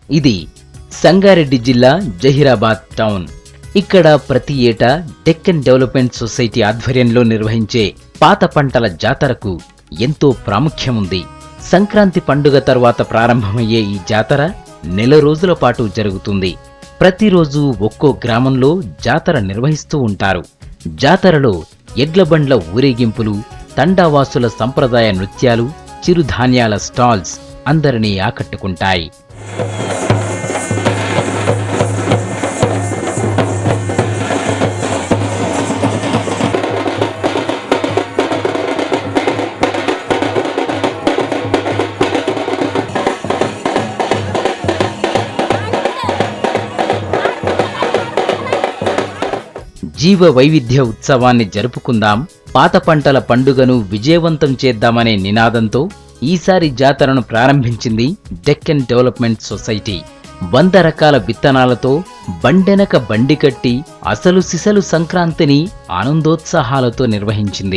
ఇది సంగారెడ్డి జిల్లా జహీరాబాద్ టౌన్ ఇక్కడ ప్రతి ఏటా డెక్కన్ డెవలప్మెంట్ సొసైటీ ఆధ్వర్యంలో నిర్వహించే పాత పంటల జాతరకు ఎంతో ప్రాముఖ్యం ఉంది సంక్రాంతి పండుగ తర్వాత ప్రారంభమయ్యే ఈ జాతర నెల రోజుల పాటు జరుగుతుంది ప్రతిరోజు ఒక్కో గ్రామంలో జాతర నిర్వహిస్తూ ఉంటారు జాతరలో ఎడ్లబండ్ల ఊరేగింపులు తండావాసుల సంప్రదాయ నృత్యాలు చిరుధాన్యాల స్టాల్స్ అందరినీ ఆకట్టుకుంటాయి జీవ వైవిధ్య ఉత్సవాన్ని జరుపుకుందాం పాత పంటల పండుగను విజయవంతం చేద్దామనే నినాదంతో ఈసారి జాతరను ప్రారంభించింది డెక్కన్ డెవలప్మెంట్ సొసైటీ వంద రకాల విత్తనాలతో బండెనక బండి కట్టి అసలు సిసలు సంక్రాంతిని ఆనందోత్సాహాలతో నిర్వహించింది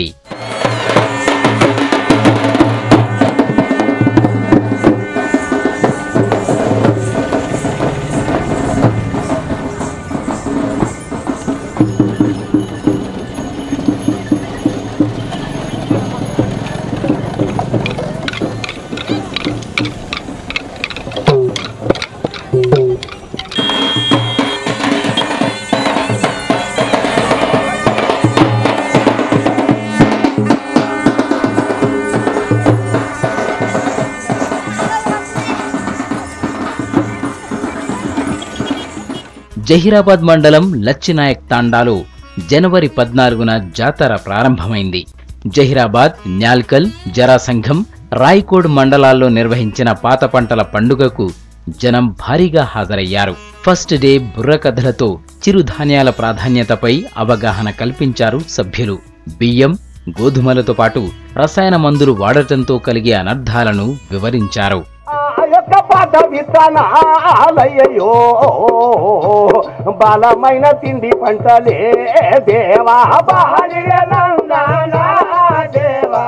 జహీరాబాద్ మండలం లచ్చినాయక్ తాండాలో జనవరి పద్నాలుగున జాతర ప్రారంభమైంది జహీరాబాద్ న్యాల్కల్ జరాసంఘం రాయ్కోడ్ మండలాల్లో నిర్వహించిన పాత పంటల పండుగకు జనం భారీగా హాజరయ్యారు ఫస్ట్ డే బుర్రకథలతో చిరుధాన్యాల ప్రాధాన్యతపై అవగాహన కల్పించారు సభ్యులు బియ్యం గోధుమలతో పాటు రసాయన మందులు వాడటంతో కలిగే అనర్థాలను వివరించారు ఆ యొక్క పాత విత్తనాలయ్యో బలమైన తిండి పంటలే దేవా బాలియ నందనా దేవా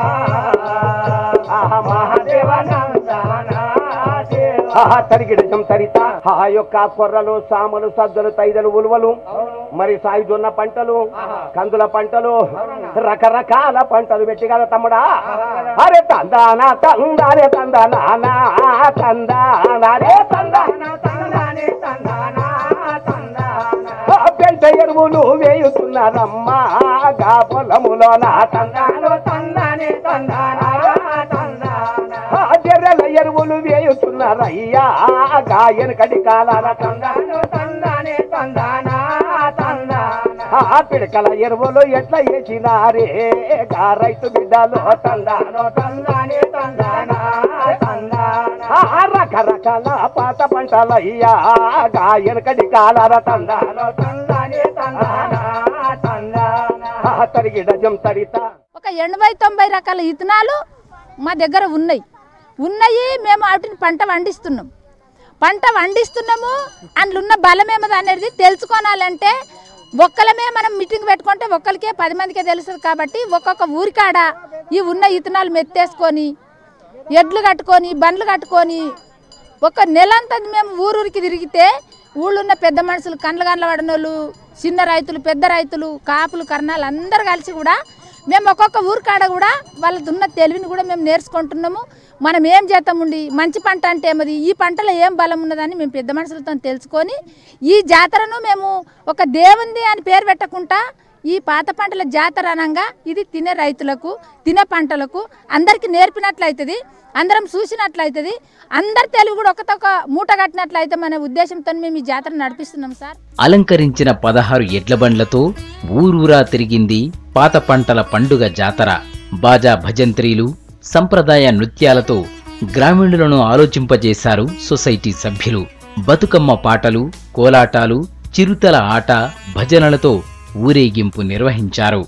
ఆహా మహాదేవ నందనా దేవా. ఆహా తరిగిడజం తరిత ఆ యొక్క కొర్రలు సామలు సజ్జలు తైదలు ఉలువలు మరి సాయి జొన్న పంటలు కందుల పంటలు రకరకాల పంటలు పెట్టి కదా తమ్ముడా అరే తందానా తందానే తందానా తందానే తందానా తందానే తందానా తందానా పెంట ఎరువులు వేయుతున్నారమ్మా గా పొలములో నా తందాను తందానే తందానా తందానా జర్రెల ఎరువులు వేయుతున్నారయ్యా గాయన కడి కాలాల తందాను తందానే తందానా తందానా పిడకల ఎరువులు ఎట్లా వేసినారే గా రైతు బిడ్డలు తందాను తందానే తందానా తందానా రకరకాల పాత పంటలయ్యా గాయన కడి కాలాల తందాను తందానే తందానా తందానా తరిగిడజం తరితా ఒక ఎనభై తొంభై రకాల ఇత్తనాలు మా దగ్గర ఉన్నాయి ఉన్నాయి మేము వాటిని పంట పండిస్తున్నాం పంట పండిస్తున్నాము అందులో ఉన్న బలం ఏమది అనేది తెలుసుకోనాలంటే ఒక్కలమే మనం మీటింగ్ పెట్టుకుంటే ఒక్కరికే పది మందికే తెలుస్తుంది కాబట్టి ఒక్కొక్క ఊరికాడ ఈ ఉన్న ఇత్తనాలు మెత్తేసుకొని ఎడ్లు కట్టుకొని బండ్లు కట్టుకొని ఒక నెలంతా మేము ఊరూరికి తిరిగితే ఊళ్ళో ఉన్న పెద్ద మనుషులు కండ్ల కండ్ల పడినోళ్ళు చిన్న రైతులు పెద్ద రైతులు కాపులు కర్ణాలు అందరు కలిసి కూడా మేము ఒక్కొక్క ఊరు కాడ కూడా వాళ్ళది ఉన్న తెలివిని కూడా మేము నేర్చుకుంటున్నాము మనం ఏం చేద్దాం ఉండి మంచి పంట అంటే ఏమది ఈ పంటలో ఏం బలం ఉన్నదని మేము పెద్ద మనుషులతో తెలుసుకొని ఈ జాతరను మేము ఒక దేవుంది అని పేరు పెట్టకుండా ఈ పాత పంటల జాతర అనగా ఇది తినే రైతులకు తినే పంటలకు అందరికీ నేర్పినట్లయితుంది అందరం చూసినట్లయితుంది అందరి తెలివి కూడా ఒకతొక మూట కట్టినట్లయితే మన ఉద్దేశంతో మేము ఈ జాతర నడిపిస్తున్నాం సార్ అలంకరించిన పదహారు ఎడ్లబండ్లతో ఊరూరా తిరిగింది పాత పంటల పండుగ జాతర బాజా భజంత్రీలు సంప్రదాయ నృత్యాలతో గ్రామీణులను ఆలోచింపజేశారు సొసైటీ సభ్యులు బతుకమ్మ పాటలు కోలాటాలు చిరుతల ఆట భజనలతో ఊరేగింపు నిర్వహించారు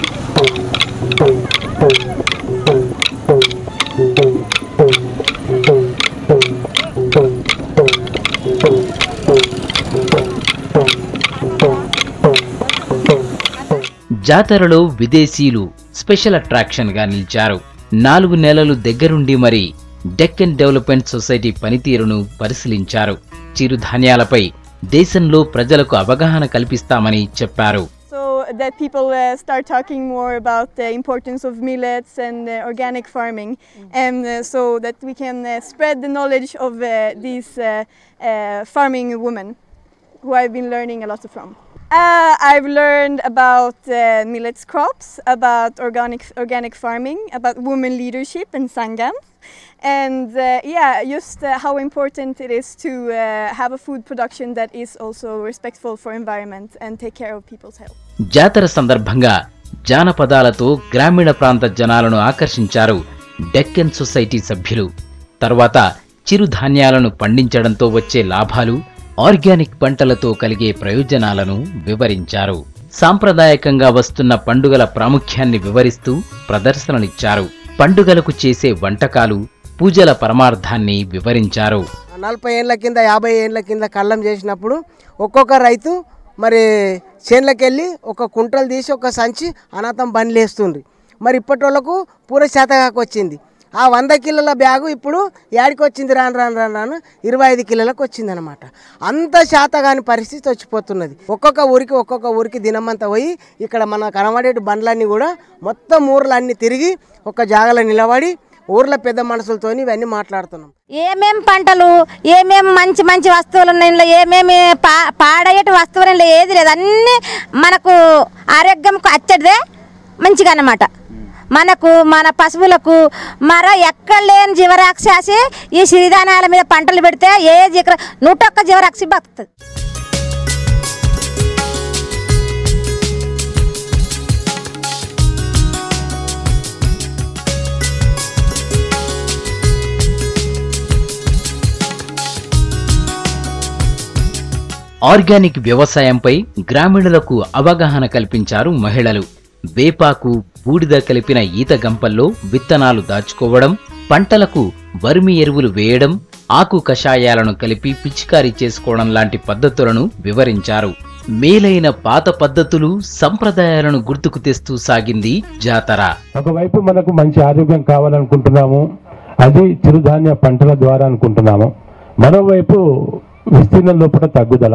జాతరలో విదేశీయులు స్పెషల్ అట్రాక్షన్ గా నిలిచారు నాలుగు నెలలు దగ్గరుండి మరి డెక్కన్ డెవలప్మెంట్ సొసైటీ పనితీరును పరిశీలించారు చిరుధాన్యాలపై దేశంలో ప్రజలకు అవగాహన కల్పిస్తామని చెప్పారు so that people uh, start talking more about the importance of millets and uh, organic farming, and uh, so that we can uh, spread the knowledge of uh, these uh, uh, farming women who I've been learning a lot from. Uh, I've learned about uh, millets crops, about organic organic farming, about women leadership and sangams, and uh, yeah, just uh, how important it is to uh, have a food production that is also respectful for environment and take care of people's health. జాతర సందర్భంగా జానపదాలతో గ్రామీణ ప్రాంత జనాలను ఆకర్షించారు Deccan society సభ్యులు తర్వాత చిరుధాన్యాలను పండించడంతో వచ్చే లాభాలు organic పంటలతో కలిగే ప్రయోజనాలను వివరించారు సాంప్రదాయకంగా వస్తున్న పండుగల ప్రాముఖ్యాన్ని వివరిస్తూ ప్రదర్శనలిచ్చారు పండుగలకు చేసే వంటకాలు పూజల పరమార్థాన్ని వివరించారు నలభై ఏళ్ళ కింద యాభై ఏళ్ళ కింద కళ్ళం చేసినప్పుడు ఒక్కొక్క రైతు మరి చేన్లకి వెళ్ళి ఒక కుంటలు తీసి ఒక సంచి అనాథం బండ్లు వేస్తుండ్రి మరి ఇప్పటి వాళ్ళకు పూర శాతగాకు వచ్చింది ఆ వంద కిలోల బ్యాగు ఇప్పుడు యాడికి వచ్చింది రాను రాను రాను రాను ఇరవై ఐదు కిలోలకు వచ్చింది అనమాట అంత శాతగాని పరిస్థితి వచ్చిపోతున్నది ఒక్కొక్క ఊరికి ఒక్కొక్క ఊరికి దినమంతా పోయి ఇక్కడ మన కనబడే బండ్లన్నీ కూడా మొత్తం ఊర్లన్నీ తిరిగి ఒక జాగలో నిలబడి ఊర్లో పెద్ద మనుషులతోని ఇవన్నీ మాట్లాడుతున్నాం ఏమేం పంటలు ఏమేం మంచి మంచి వస్తువులు ఉన్నాయి ఇందులో ఏమేమి పా పాడయ్యేటి వస్తువులు ఇందులో ఏది లేదు అన్నీ మనకు ఆరోగ్యంకు అచ్చడిదే మంచిగా అన్నమాట మనకు మన పశువులకు మర ఎక్కడ లేని జీవరాక్షసి ఈ సిరిధాన్యాల మీద పంటలు పెడితే ఏ జీవ నూట ఒక్క జీవరాక్షి బతుకుతుంది ఆర్గానిక్ వ్యవసాయంపై గ్రామీణులకు అవగాహన కల్పించారు మహిళలు వేపాకు బూడిద కలిపిన ఈత గంపల్లో విత్తనాలు దాచుకోవడం పంటలకు వర్మి ఎరువులు వేయడం ఆకు కషాయాలను కలిపి పిచికారీ చేసుకోవడం లాంటి పద్ధతులను వివరించారు మేలైన పాత పద్ధతులు సంప్రదాయాలను గుర్తుకు తెస్తూ సాగింది జాతర ఒకవైపు మనకు మంచి ఆరోగ్యం కావాలనుకుంటున్నాము అది చిరుధాన్య పంటల ద్వారా అనుకుంటున్నాము మరోవైపు విస్తీర్ణం లోపల తగ్గుదల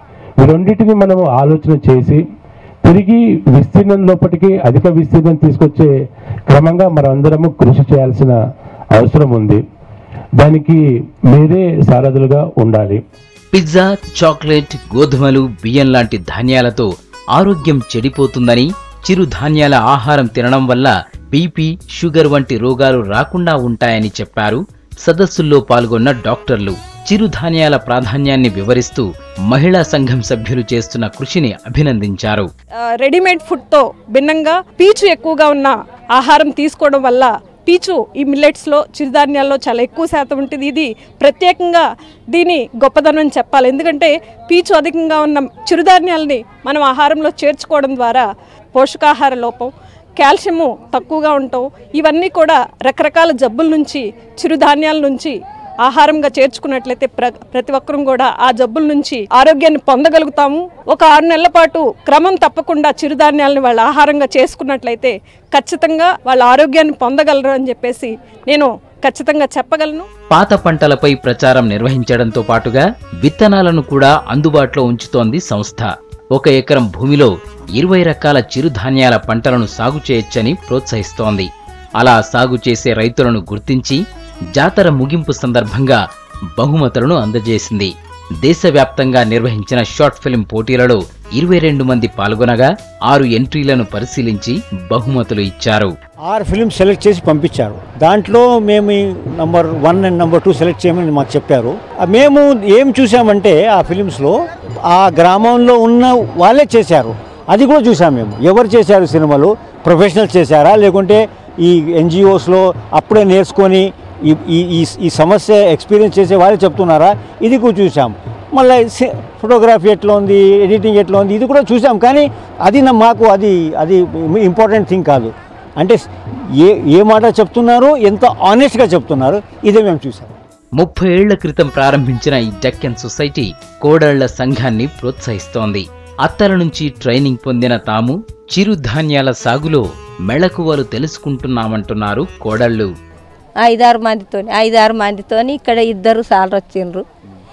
ఈ రెండింటిని మనము ఆలోచన చేసి తిరిగి విస్తీర్ణం లోపలికి అధిక విస్తీర్ణం తీసుకొచ్చే క్రమంగా మనందరము కృషి చేయాల్సిన అవసరం ఉంది దానికి మీరే సారథులుగా ఉండాలి పిజ్జా చాక్లెట్ గోధుమలు బియ్యం లాంటి ధాన్యాలతో ఆరోగ్యం చెడిపోతుందని చిరుధాన్యాల ఆహారం తినడం వల్ల బీపీ షుగర్ వంటి రోగాలు రాకుండా ఉంటాయని చెప్పారు సదస్సుల్లో పాల్గొన్న డాక్టర్లు చిరుధాన్యాల ప్రాధాన్యాన్ని వివరిస్తూ మహిళా సంఘం సభ్యులు చేస్తున్న కృషిని అభినందించారు ఆ, రెడీమేడ్ ఫుడ్తో భిన్నంగా పీచు ఎక్కువగా ఉన్న ఆహారం తీసుకోవడం వల్ల పీచు ఈ మిల్లెట్స్లో చిరుధాన్యాల్లో చాలా ఎక్కువ శాతం ఉంటుంది ఇది ప్రత్యేకంగా దీని గొప్పదనం అని చెప్పాలి ఎందుకంటే పీచు అధికంగా ఉన్న చిరుధాన్యాలని మనం ఆహారంలో చేర్చుకోవడం ద్వారా పోషకాహార లోపం కాల్షియము తక్కువగా ఉండటం ఇవన్నీ కూడా రకరకాల జబ్బుల నుంచి చిరుధాన్యాల నుంచి ఆహారంగా చేర్చుకున్నట్లయితే ప్ర ప్రతి ఒక్కరూ కూడా ఆ జబ్బుల నుంచి ఆరోగ్యాన్ని పొందగలుగుతాము ఒక ఆరు నెలల పాటు క్రమం తప్పకుండా చిరుధాన్యాలను వాళ్ళ ఆహారంగా చేసుకున్నట్లయితే ఖచ్చితంగా వాళ్ళ ఆరోగ్యాన్ని పొందగలరు అని చెప్పేసి నేను ఖచ్చితంగా చెప్పగలను పాత పంటలపై ప్రచారం నిర్వహించడంతో పాటుగా విత్తనాలను కూడా అందుబాటులో ఉంచుతోంది సంస్థ ఒక ఎకరం భూమిలో ఇరవై రకాల చిరుధాన్యాల పంటలను సాగు చేయొచ్చని ప్రోత్సహిస్తోంది అలా సాగు చేసే రైతులను గుర్తించి జాతర ముగింపు సందర్భంగా బహుమతులను అందజేసింది దేశవ్యాప్తంగా నిర్వహించిన షార్ట్ ఫిల్మ్ పోటీలలో ఇరవై రెండు మంది పాల్గొనగా ఆరు ఎంట్రీలను పరిశీలించి బహుమతులు ఇచ్చారు ఆరు ఫిలిమ్స్ సెలెక్ట్ చేసి పంపించారు దాంట్లో మేము ఈ number one and number two select చేయమని మాకు చెప్పారు ఆ మేము ఏం చూసామంటే ఆ ఫిలిమ్స్లో ఆ గ్రామంలో ఉన్న వాళ్ళే చేశారు అది కూడా చూసాం మేము ఎవరు చేశారు సినిమాలు ప్రొఫెషనల్స్ చేశారా లేకుంటే ఈ ఎన్జిఓస్లో అప్పుడే నేర్చుకొని ఈ ఈ- ఈ ఈ సమస్య ఎక్స్పీరియన్స్ చేసే వాళ్ళే చెప్తున్నారా ఇది కూడా చూసాం మళ్ళీ ఫోటోగ్రఫీ ఎట్లా ఉంది ఎడిటింగ్ ఎట్లా ఉంది ఇది కూడా చూసాం కానీ అది నా మాకు అది అది ఇంపార్టెంట్ థింగ్ కాదు అంటే ఏ ఏ మాట చెప్తున్నారు ఎంత ఆనెస్ట్గా చెప్తున్నారు ఇదే మేము చూసాం ముప్పై ఏళ్ల క్రితం ప్రారంభించిన ఈ డెక్కన్ సొసైటీ కోడళ్ల సంఘాన్ని ప్రోత్సహిస్తోంది అత్తల నుంచి ట్రైనింగ్ పొందిన తాము చిరుధాన్యాల సాగులో మెళకువలు తెలుసుకుంటున్నామంటున్నారు కోడళ్ళు ఐదారు మందితో ఐదారు మందితో ఇక్కడ ఇద్దరు సార్లు వచ్చిండ్రు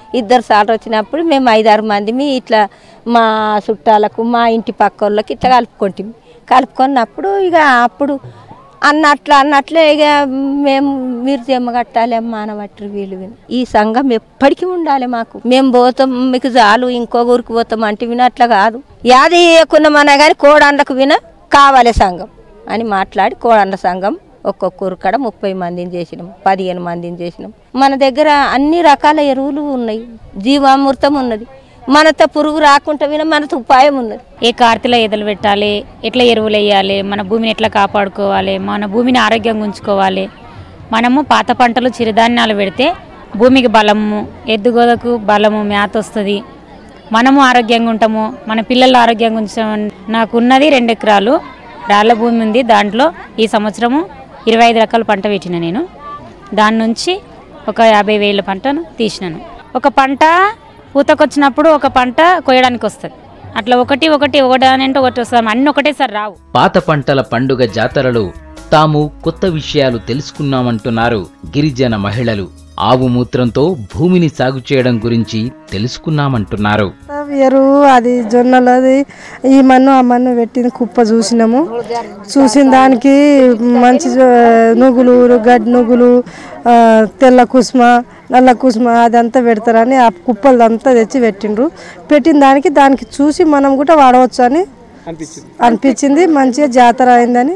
ఇద్దరు సార్లు వచ్చినప్పుడు మేము ఐదారు మందిమి ఇట్లా మా చుట్టాలకు మా ఇంటి పక్క వాళ్ళకి ఇట్లా కలుపుకుంటాం కలుపుకున్నప్పుడు ఇక అప్పుడు అన్నట్లు అన్నట్లే ఇక మేము మీరు జమ్మ కట్టాలి అమ్మ అనబట్టి వీళ్ళు విని ఈ సంఘం ఎప్పటికీ ఉండాలి మాకు మేము పోతాం మీకు చాలు ఇంకో ఊరికి పోతాం అంటే విన అట్లా కాదు యాది కొన్నమన్నా కానీ కోడండ్లకు విన కావాలి సంఘం అని మాట్లాడి కోడండ్ల సంఘం ఒక్కొక్క ఊరు కాడ ముప్పై మందిని చేసినాం పదిహేను మందిని చేసినాం మన దగ్గర అన్ని రకాల ఎరువులు ఉన్నాయి జీవామృతం ఉన్నది మనతో పురుగు రాకుండా విన మనతో ఉపాయం ఉన్నది ఏ కార్తీలో ఎదలు పెట్టాలి ఎట్లా ఎరువులు వేయాలి మన భూమిని ఎట్లా కాపాడుకోవాలి మన భూమిని ఆరోగ్యంగా ఉంచుకోవాలి మనము పాత పంటలు చిరుధాన్యాలు పెడితే భూమికి బలము ఎద్దుగోదకు బలము మేత వస్తుంది మనము ఆరోగ్యంగా ఉంటాము మన పిల్లలు ఆరోగ్యంగా ఉంచాము నాకు ఉన్నది రెండు ఎకరాలు రాళ్ళ భూమి ఉంది దాంట్లో ఈ సంవత్సరము ఇరవై ఐదు రకాల పంట పెట్టిన నేను దాని నుంచి ఒక యాభై వేల పంటను తీసినాను ఒక పంట పూతకొచ్చినప్పుడు ఒక పంట కొయ్యడానికి వస్తుంది అట్లా ఒకటి ఒకటి ఒకటి అని అంటే ఒకటి వస్తుంది అన్ని ఒకటేసారి రావు పాత పంటల పండుగ జాతరలో తాము కొత్త విషయాలు తెలుసుకున్నామంటున్నారు గిరిజన మహిళలు ఆవు మూత్రంతో భూమిని సాగు చేయడం గురించి తెలుసుకున్నామంటున్నారు ఎరువు అది జొన్నలది ఈ మన్ను ఆ మన్ను పెట్టిన కుప్ప చూసినాము చూసిన దానికి మంచి జొ- నువ్వులు గడ్డి నువ్వులు ఆ, తెల్ల కుస్మ నల్ల కుస్మ అదంతా పెడతారని ఆ కుప్పలు అంతా తెచ్చి పెట్టిండ్రు పెట్టిన దానికి దానికి చూసి మనం కూడా వాడవచ్చు అని అనిపించింది మంచిగా జాతర అయిందని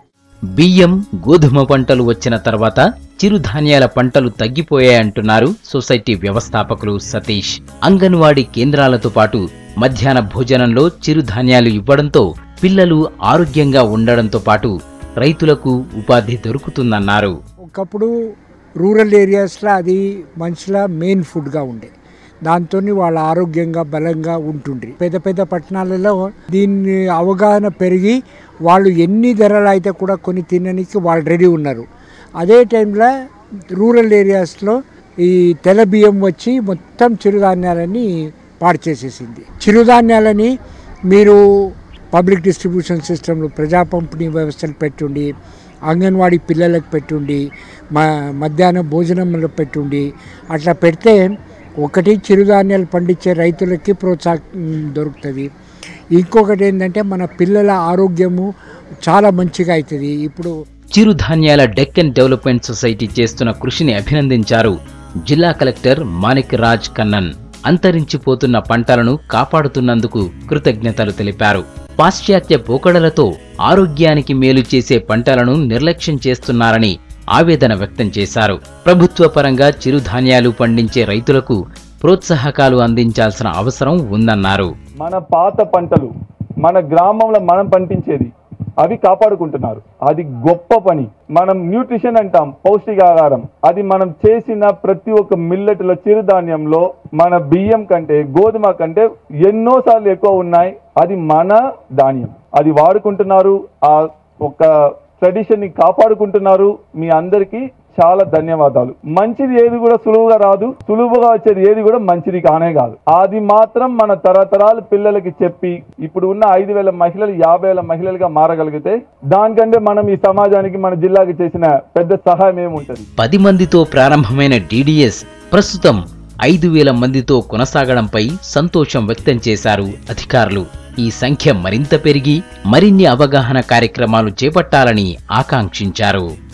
బియ్యం గోధుమ పంటలు వచ్చిన తర్వాత చిరుధాన్యాల పంటలు తగ్గిపోయాయంటున్నారు సొసైటీ వ్యవస్థాపకులు సతీష్ అంగన్వాడీ కేంద్రాలతో పాటు మధ్యాహ్న భోజనంలో చిరుధాన్యాలు ఇవ్వడంతో పిల్లలు ఆరోగ్యంగా ఉండడంతో పాటు రైతులకు ఉపాధి దొరుకుతుందన్నారు ఒకప్పుడు రూరల్ ఏరియాస్లో అది మనుషుల మెయిన్ ఫుడ్గా ఉండే దాంతో వాళ్ళు ఆరోగ్యంగా బలంగా ఉంటుండ్రి పెద్ద పెద్ద పట్టణాలలో దీన్ని అవగాహన పెరిగి వాళ్ళు ఎన్ని ధరలు అయితే కూడా కొని తినడానికి వాళ్ళు రెడీ ఉన్నారు అదే టైంలో రూరల్ ఏరియాస్లో ఈ తెల్ల బియ్యం వచ్చి మొత్తం చిరుధాన్యాలని పాడు చేసేసింది చిరుధాన్యాలని మీరు పబ్లిక్ డిస్ట్రిబ్యూషన్ సిస్టంలో ప్రజా పంపిణీ వ్యవస్థలు పెట్టుండి అంగన్వాడీ పిల్లలకు పెట్టుండి మ మధ్యాహ్నం భోజనంలో పెట్టుండి అట్లా పెడితే ఒకటి చిరుధాన్యాలు పండించే రైతులకి ప్రోత్సాహం దొరుకుతుంది ఇంకొకటి ఏంటంటే మన పిల్లల ఆరోగ్యము చాలా మంచిగా అవుతుంది ఇప్పుడు చిరుధాన్యాల డెక్కన్ డెవలప్మెంట్ సొసైటీ చేస్తున్న కృషిని అభినందించారు జిల్లా కలెక్టర్ మాణిక్ రాజ్ కన్నన్ అంతరించిపోతున్న పంటలను కాపాడుతున్నందుకు కృతజ్ఞతలు తెలిపారు పాశ్చాత్య పోకడలతో ఆరోగ్యానికి మేలు చేసే పంటలను నిర్లక్ష్యం చేస్తున్నారని ఆవేదన వ్యక్తం చేశారు ప్రభుత్వ పరంగా చిరుధాన్యాలు పండించే రైతులకు ప్రోత్సాహకాలు అందించాల్సిన అవసరం ఉందన్నారు మన పాత పంటలు మన గ్రామంలో మనం పండించేది అవి కాపాడుకుంటున్నారు అది గొప్ప పని మనం న్యూట్రిషన్ అంటాం పౌష్టికాహారం అది మనం చేసిన ప్రతి ఒక్క మిల్లెట్లో చిరుధాన్యంలో మన బియ్యం కంటే గోధుమ కంటే ఎన్నో సార్లు ఎక్కువ ఉన్నాయి అది మన ధాన్యం అది వాడుకుంటున్నారు ఆ ఒక ట్రెడిషన్ ని కాపాడుకుంటున్నారు మీ అందరికీ చాలా ధన్యవాదాలు మంచిది ఏది కూడా సులువుగా రాదు సులువుగా వచ్చేది ఏది కూడా మంచిది కానే కాదు అది మాత్రం మన తరతరాలు పిల్లలకి చెప్పి ఇప్పుడు ఉన్న ఐదు వేల మహిళలు యాభై వేల మహిళలుగా మారగలిగితే దానికంటే మనం ఈ సమాజానికి మన జిల్లాకి చేసిన పెద్ద సహాయం ఏముంటది పది మందితో ప్రారంభమైన డిడిఎస్ ప్రస్తుతం ఐదు వేల మందితో కొనసాగడంపై సంతోషం వ్యక్తం చేశారు అధికారులు ఈ సంఖ్య మరింత పెరిగి మరిన్ని అవగాహన కార్యక్రమాలు చేపట్టాలని ఆకాంక్షించారు